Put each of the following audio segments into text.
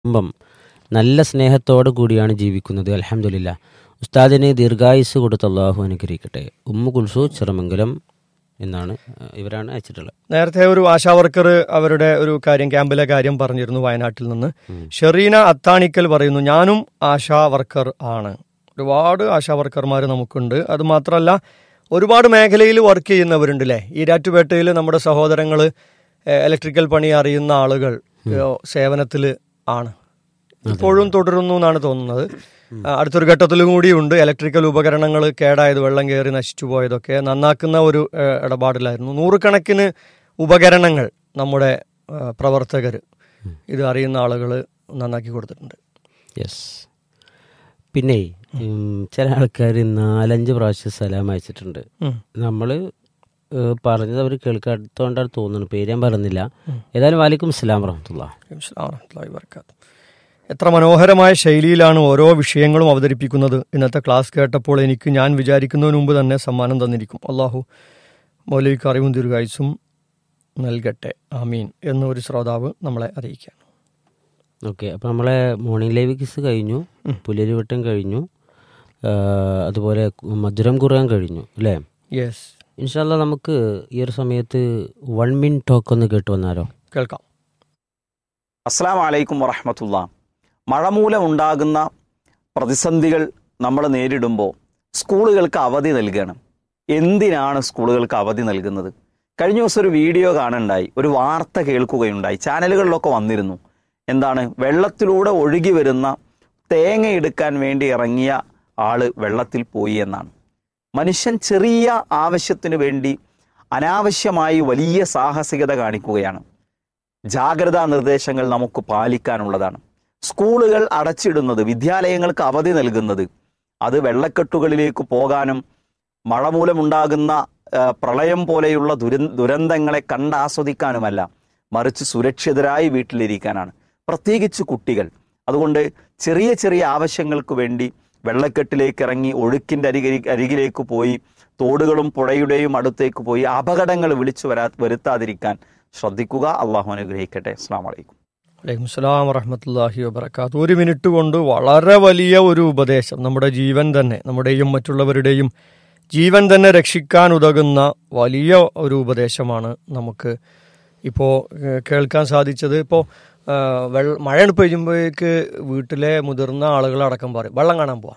കുടുംബം നല്ല സ്നേഹത്തോടു കൂടിയാണ് ജീവിക്കുന്നത് അലഹമില്ല ഉസ്താദിന് ദീർഘായുസ് കൊടുത്ത് അള്ളാഹു അനുഗ്രഹിക്കട്ടെ ഉമ്മു കുൽസു ചെറുമംഗലം എന്നാണ് അഹ് ഇവരാണ് അയച്ചിട്ടുള്ളത് നേരത്തെ ഒരു ആശാ വർക്കർ അവരുടെ ഒരു കാര്യം ക്യാമ്പിലെ കാര്യം പറഞ്ഞിരുന്നു വയനാട്ടിൽ നിന്ന് ഷെറീന അത്താണിക്കൽ പറയുന്നു ഞാനും ആശാ വർക്കർ ആണ് ഒരുപാട് ആശാ വർക്കർമാർ നമുക്കുണ്ട് അത് മാത്രമല്ല ഒരുപാട് മേഖലയിൽ വർക്ക് ചെയ്യുന്നവരുണ്ട് അല്ലേ ഈരാറ്റുപേട്ടയിൽ നമ്മുടെ സഹോദരങ്ങൾ ഇലക്ട്രിക്കൽ പണി അറിയുന്ന ആളുകൾ സേവനത്തിൽ ആണ് ഇപ്പോഴും തുടരുന്നു എന്നാണ് തോന്നുന്നത് ആ, അടുത്തൊരു ഘട്ടത്തിലും കൂടിയുണ്ട് ഇലക്ട്രിക്കൽ ഉപകരണങ്ങൾ കേടായത് വെള്ളം കയറി നശിച്ചു പോയതൊക്കെ നന്നാക്കുന്ന ഒരു ഏഹ്, ഇടപാടിലായിരുന്നു നൂറുകണക്കിന് ഉപകരണങ്ങൾ നമ്മുടെ പ്രവർത്തകർ ഇത് അറിയുന്ന ആളുകൾ നന്നാക്കി കൊടുത്തിട്ടുണ്ട് യെസ് പിന്നെ ഉം, ചില ആൾക്കാർ നാലഞ്ച് പ്രാവശ്യം സലാം അയച്ചിട്ടുണ്ട് ഉം. നമ്മൾ പറഞ്ഞത് അവർ കേൾക്കാത്തതുകൊണ്ടാണ് തോന്നുന്നത് പേര് ഞാൻ പറയുന്നില്ല ഏതായാലും വാലിക്കും അസ്സലാം വറഹമത്തുള്ള ഇൻഷാ അല്ലാഹ് വബറകാത്ത്. എത്ര മനോഹരമായ ശൈലിയിലാണ് ഓരോ വിഷയങ്ങളും അവതരിപ്പിക്കുന്നത് ഇന്നത്തെ ക്ലാസ് കേട്ടപ്പോൾ എനിക്ക് ഞാൻ വിചാരിക്കുന്നതിന് മുമ്പ് തന്നെ സമ്മാനം തന്നിരിക്കും അള്ളാഹു മൗലവിക്ക് അറിവും ദീർഘായുസും നൽകട്ടെ ആമീൻ എന്നൊരു ശ്രോതാവ് നമ്മളെ അറിയിക്കാൻ ഓക്കെ അപ്പോൾ നമ്മളെ മോർണിംഗ് ലൈവ് കിസ് കഴിഞ്ഞു പുലരിവട്ടം കഴിഞ്ഞു ആ, അതുപോലെ മധുരം കുറാൻ കഴിഞ്ഞു അല്ലേ യെസ് ഇൻഷാല്ല നമുക്ക് ഈ ഒരു സമയത്ത് വൺ മിൻ ടോക്ക് ഒന്ന് കേട്ട് വന്നാലോ കേൾക്കാം അസ്സാം വലൈക്കും വറഹമത്തുള്ള മഴ മൂലം ഉണ്ടാകുന്ന പ്രതിസന്ധികൾ നമ്മൾ നേരിടുമ്പോൾ സ്കൂളുകൾക്ക് അവധി നൽകണം എന്തിനാണ് സ്കൂളുകൾക്ക് അവധി നൽകുന്നത് കഴിഞ്ഞ ദിവസം ഒരു വീഡിയോ കാണുണ്ടായി ഒരു വാർത്ത കേൾക്കുകയുണ്ടായി ചാനലുകളിലൊക്കെ വന്നിരുന്നു എന്താണ് വെള്ളത്തിലൂടെ ഒഴുകി വരുന്ന തേങ്ങ എടുക്കാൻ വേണ്ടി ഇറങ്ങിയ ആള് വെള്ളത്തിൽ പോയി എന്നാണ് മനുഷ്യൻ ചെറിയ ആവശ്യത്തിന് വേണ്ടി അനാവശ്യമായി വലിയ സാഹസികത കാണിക്കുകയാണ് ജാഗ്രതാ നിർദ്ദേശങ്ങൾ നമുക്ക് പാലിക്കാനുള്ളതാണ് സ്കൂളുകൾ അടച്ചിടുന്നത് വിദ്യാലയങ്ങൾക്ക് അവധി നൽകുന്നത് അത് വെള്ളക്കെട്ടുകളിലേക്ക് പോകാനും മഴ മൂലമുണ്ടാകുന്ന ആ, പ്രളയം പോലെയുള്ള ദുര ദുരന്തങ്ങളെ കണ്ടാസ്വദിക്കാനുമല്ല മറിച്ച് സുരക്ഷിതരായി വീട്ടിലിരിക്കാനാണ് പ്രത്യേകിച്ച് കുട്ടികൾ അതുകൊണ്ട് ചെറിയ ചെറിയ ആവശ്യങ്ങൾക്ക് വേണ്ടി വെള്ളക്കെട്ടിലേക്ക് ഇറങ്ങി ഒഴുക്കിൻ്റെ അരികി അരികിലേക്ക് പോയി തോടുകളും പുഴയുടെയും അടുത്തേക്ക് പോയി അപകടങ്ങൾ വിളിച്ചു വരാ വരുത്താതിരിക്കാൻ ശ്രദ്ധിക്കുക അള്ളാഹു അനുഗ്രഹിക്കട്ടെ അസ്സാം വലൈക്കും വലൈക്കും സ്ലാം വറഹമത്തല്ലാഹി വബർക്കാത്തു ഒരു മിനിറ്റ് കൊണ്ട് വളരെ വലിയ ഒരു ഉപദേശം നമ്മുടെ ജീവൻ തന്നെ നമ്മുടെയും മറ്റുള്ളവരുടെയും ജീവൻ തന്നെ രക്ഷിക്കാൻ ഉതകുന്ന വലിയ ഒരു ഉപദേശമാണ് നമുക്ക് ഇപ്പോൾ കേൾക്കാൻ സാധിച്ചത് ഇപ്പോൾ വെള്ള മഴ പെയ്യുമ്പോഴേക്ക് വീട്ടിലെ മുതിർന്ന ആളുകളടക്കം പറയും വെള്ളം കാണാൻ പോവാം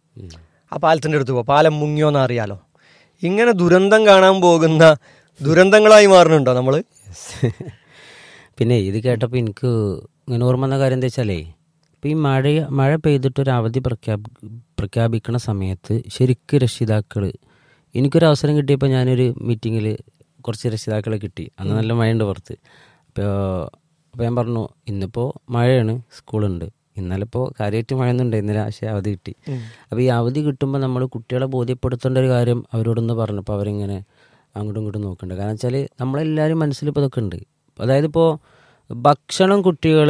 ആ പാലത്തിൻ്റെ അടുത്ത് പോവാം പാലം മുങ്ങിയോന്ന് അറിയാലോ ഇങ്ങനെ ദുരന്തം കാണാൻ പോകുന്ന ദുരന്തങ്ങളായി മാറുന്നുണ്ടോ നമ്മൾ പിന്നെ ഇത് കേട്ടപ്പോൾ എനിക്ക് ഇങ്ങനെ ഓർമ്മ വന്ന കാര്യം എന്താ വെച്ചാലേ ഇപ്പം ഈ മഴ മഴ പെയ്തിട്ട് ഒരു അവധി പ്രഖ്യാപി പ്രഖ്യാപിക്കുന്ന സമയത്ത് ശരിക്കും രക്ഷിതാക്കൾ എനിക്കൊരു അവസരം കിട്ടിയപ്പോൾ ഞാനൊരു മീറ്റിങ്ങിൽ കുറച്ച് രക്ഷിതാക്കളെ കിട്ടി അന്ന് നല്ല മഴയുണ്ട് പുറത്ത് അപ്പോൾ അപ്പോൾ ഞാൻ പറഞ്ഞു ഇന്നിപ്പോൾ മഴയാണ് സ്കൂളുണ്ട് ഇന്നലെ ഇപ്പോൾ കാര്യമായിട്ട് മഴയൊന്നും ഉണ്ടായിരുന്നില്ല പക്ഷേ അവധി കിട്ടി അപ്പോൾ ഈ അവധി കിട്ടുമ്പോൾ നമ്മൾ കുട്ടികളെ ബോധ്യപ്പെടുത്തേണ്ട ഒരു കാര്യം അവരോടൊന്ന് പറഞ്ഞപ്പോൾ അവരിങ്ങനെ അങ്ങോട്ടും ഇങ്ങോട്ടും നോക്കണ്ട കാരണം വെച്ചാൽ നമ്മളെല്ലാവരും മനസ്സിൽ ഇപ്പോൾ ഇതൊക്കെ ഉണ്ട് അതായത് ഇപ്പോൾ ഭക്ഷണം കുട്ടികൾ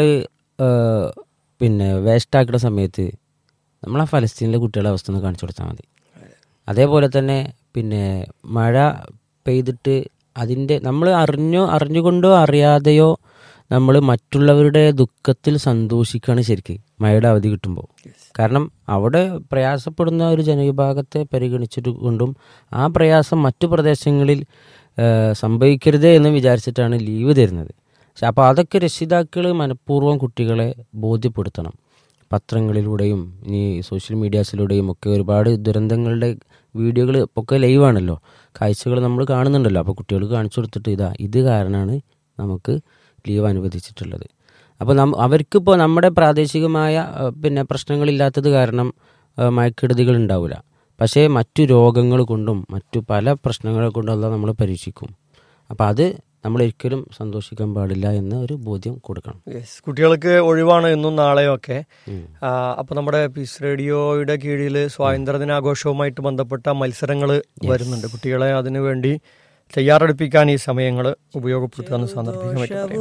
പിന്നെ വേസ്റ്റാക്കുന്ന സമയത്ത് നമ്മൾ ആ ഫലസ്തീനിലെ കുട്ടികളുടെ അവസ്ഥ ഒന്ന് കാണിച്ചു കൊടുത്താൽ മതി അതേപോലെ തന്നെ പിന്നെ മഴ പെയ്തിട്ട് അതിൻ്റെ നമ്മൾ അറിഞ്ഞോ അറിഞ്ഞുകൊണ്ടോ അറിയാതെയോ നമ്മൾ മറ്റുള്ളവരുടെ ദുഃഖത്തിൽ സന്തോഷിക്കുകയാണ് ശരിക്ക് മഴയുടെ അവധി കിട്ടുമ്പോൾ കാരണം അവിടെ പ്രയാസപ്പെടുന്ന ഒരു ജനവിഭാഗത്തെ പരിഗണിച്ചിട്ട് കൊണ്ടും ആ പ്രയാസം മറ്റു പ്രദേശങ്ങളിൽ ആ, സംഭവിക്കരുതേ എന്ന് വിചാരിച്ചിട്ടാണ് ലീവ് തരുന്നത് പക്ഷെ അപ്പോൾ അതൊക്കെ രക്ഷിതാക്കൾ മനഃപൂർവ്വം കുട്ടികളെ ബോധ്യപ്പെടുത്തണം പത്രങ്ങളിലൂടെയും ഇനി സോഷ്യൽ മീഡിയാസിലൂടെയും ഒക്കെ ഒരുപാട് ദുരന്തങ്ങളുടെ വീഡിയോകൾ ഒക്കെ ലൈവാണല്ലോ കാഴ്ചകൾ നമ്മൾ കാണുന്നുണ്ടല്ലോ അപ്പോൾ കുട്ടികൾക്ക് കാണിച്ചു കൊടുത്തിട്ട് ഇതാ ഇത് കാരണമാണ് നമുക്ക് ലീവ് അനുവദിച്ചിട്ടുള്ളത് അപ്പോൾ നം അവർക്കിപ്പോൾ നമ്മുടെ പ്രാദേശികമായ ആ, പിന്നെ പ്രശ്നങ്ങളില്ലാത്തത് കാരണം ആ, മയക്കെടുതികൾ ഉണ്ടാവില്ല പക്ഷേ മറ്റു രോഗങ്ങൾ കൊണ്ടും മറ്റു പല പ്രശ്നങ്ങളെ കൊണ്ടും അല്ല നമ്മൾ പരീക്ഷിക്കും അപ്പോൾ അത് നമ്മൾ ഒരിക്കലും സന്തോഷിക്കാൻ പാടില്ല എന്ന ഒരു ബോധ്യം കൊടുക്കണം യെസ് കുട്ടികൾക്ക് ഒഴിവാണ് ഇന്നും നാളെയും ഒക്കെ അപ്പോൾ നമ്മുടെ പീസ് റേഡിയോയുടെ കീഴിൽ സ്വാതന്ത്ര്യ ദിനാഘോഷവുമായിട്ട് ബന്ധപ്പെട്ട മത്സരങ്ങൾ വരുന്നുണ്ട് കുട്ടികളെ അതിനു വേണ്ടി തയ്യാറെടുപ്പിക്കാൻ ഈ സമയങ്ങൾ ഉപയോഗപ്പെടുത്താൻ സാന്ദർഭികമായിട്ട് പറയാം